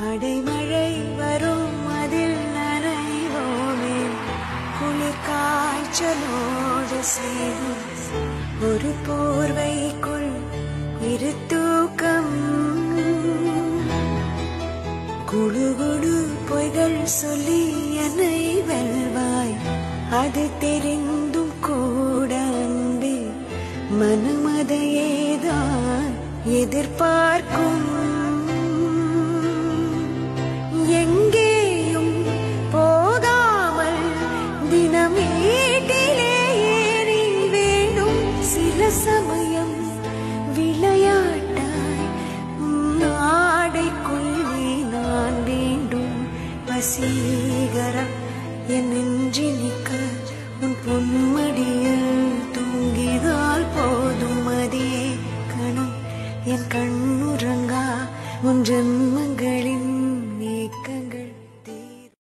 அடைமழை வரும் அதில் நனைவோமே குளிர் காய்ச்சலோடு சேரும் ஒரு போர்வைக்குள் இரு தூக்கம் குழு குழு பொய்கள் சொல்லி என்னை வெல்வாய் அது தெரிந்தும் கூட அன்பே மனமதையேதான் எதிர்பார்க்கும் எங்கேயும் போகாமல் தினம் வீட்டிலேயே நீ வேணும் சில சமயம் விளையாட்டாய் உன் ஆடைக்குள்ளே நான் வேண்டும் வசீகரம் என் நெஞ்சினிக்க உன் பொன்மடியில் தூங்கினால் போதும் அதே கணம் என் கண்ணுறங்கா உன் ஜென்மங்களின் நீக்கங்கள் தீ